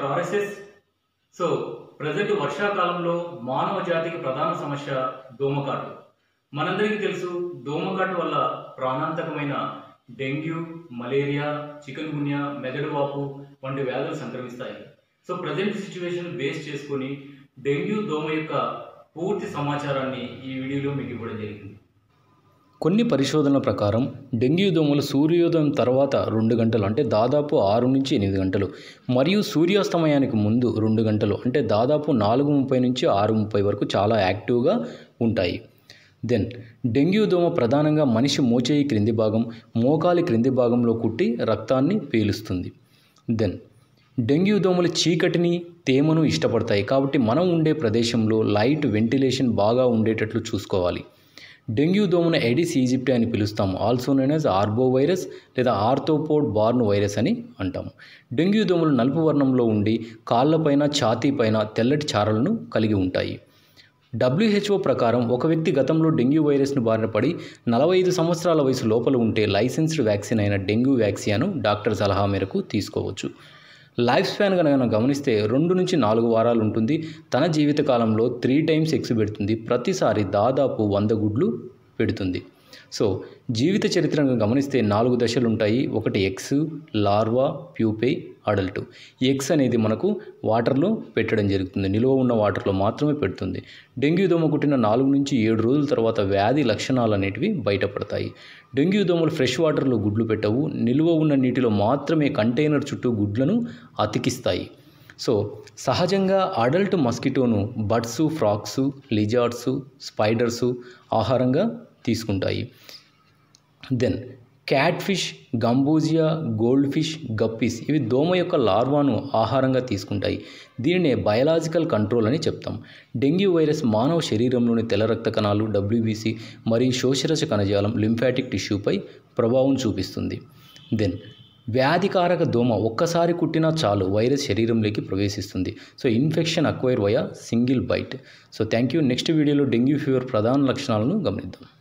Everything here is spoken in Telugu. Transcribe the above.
డాక్టర్ ఆర్ఎస్ఎస్ సో ప్రజెంట్ వర్షాకాలంలో మానవ జాతికి ప్రధాన సమస్య దోమకాటు మనందరికీ తెలుసు దోమకాటు వల్ల ప్రాణాంతకమైన డెంగ్యూ మలేరియా చికెన్ గున్యా మెదడు వాపు వంటి వ్యాధులు సంక్రమిస్తాయి సో ప్రజెంట్ సిచ్యువేషన్ బేస్ చేసుకొని డెంగ్యూ దోమ యొక్క పూర్తి సమాచారాన్ని ఈ వీడియోలో మీకు ఇవ్వడం జరిగింది కొన్ని పరిశోధనల ప్రకారం డెంగ్యూ దోమలు సూర్యోదయం తర్వాత రెండు గంటలు అంటే దాదాపు ఆరు నుంచి ఎనిమిది గంటలు మరియు సూర్యాస్తమయానికి ముందు రెండు గంటలు అంటే దాదాపు నాలుగు ముప్పై నుంచి ఆరు ముప్పై వరకు చాలా యాక్టివ్గా ఉంటాయి దెన్ డెంగ్యూ దోమ ప్రధానంగా మనిషి మోచేయి క్రింది భాగం మోకాలి క్రింది భాగంలో కుట్టి రక్తాన్ని పీలుస్తుంది దెన్ డెంగ్యూ దోమలు చీకటిని తేమను ఇష్టపడతాయి కాబట్టి మనం ఉండే ప్రదేశంలో లైట్ వెంటిలేషన్ బాగా ఉండేటట్లు చూసుకోవాలి డెంగ్యూ దోమను ఎడిస్ ఈజిప్టి అని పిలుస్తాం also known as arbovirus లేదా ఆర్థోపోడ్ బార్న్ వైరస్ అని అంటాము డెంగ్యూ దోమలు నలుపు వర్ణంలో ఉండి కాళ్ళపైన ఛాతీపైన తెల్లటి చారలను కలిగి ఉంటాయి డబ్ల్యూహెచ్ఓ ప్రకారం ఒక వ్యక్తి గతంలో డెంగ్యూ వైరస్ను బారిన పడి నలభై ఐదు సంవత్సరాల వయసు లోపల ఉంటే లైసెన్స్డ్ వ్యాక్సిన్ అయిన డెంగ్యూ వ్యాక్సిన్ను డాక్టర్ సలహా మేరకు తీసుకోవచ్చు లైఫ్ స్పాన్ కనుక గమనిస్తే రెండు నుంచి నాలుగు వారాలు ఉంటుంది తన జీవితకాలంలో త్రీ టైమ్స్ ఎగ్స్ పెడుతుంది ప్రతిసారి దాదాపు వంద గుడ్లు పెడుతుంది సో జీవిత చరిత్రను గమనిస్తే నాలుగు దశలు ఉంటాయి ఒకటి eggs larva pupae adult eggs అనేది మనకు వాటర్లో పెట్టడం జరుగుతుంది నిల్వ ఉన్న వాటర్లో మాత్రమే పెడుతుంది డెంగ్యూ దోమ కుట్టిన నాలుగు నుంచి ఏడు రోజుల తర్వాత వ్యాధి లక్షణాలు అనేటివి బయటపడతాయి డెంగ్యూ దోమలు ఫ్రెష్ వాటర్లో గుడ్లు పెట్టవు నిల్వ ఉన్న నీటిలో మాత్రమే కంటైనర్ చుట్టూ గుడ్లను అతికిస్తాయి సో సహజంగా అడల్ట్ మస్కిటోను బర్డ్స్ ఫ్రాక్స్ లిజార్డ్స్ స్పైడర్స్ ఆహారంగా తీసుకుంటాయి then cat fish gambusia gold fish guppies ఇవి దోమ యొక్క లార్వాను ఆహారంగా తీసుకుంటాయి దీనినే బయలాజికల్ కంట్రోల్ అని చెప్తాం డెంగ్యూ వైరస్ మానవ శరీరంలోని తెల్ల రక్త కణాలు డబ్ల్యూబీసీ మరియు శోషరస కణజాలం లింఫాటిక్ టిష్యూపై ప్రభావం చూపిస్తుంది దెన్ వ్యాధికారక దోమ ఒక్కసారి కుట్టినా చాలు వైరస్ శరీరంలోకి ప్రవేశిస్తుంది so infection acquire via single bite so thank you next వీడియోలో డెంగ్యూ ఫీవర్ ప్రధాన లక్షణాలను గమనిద్దాం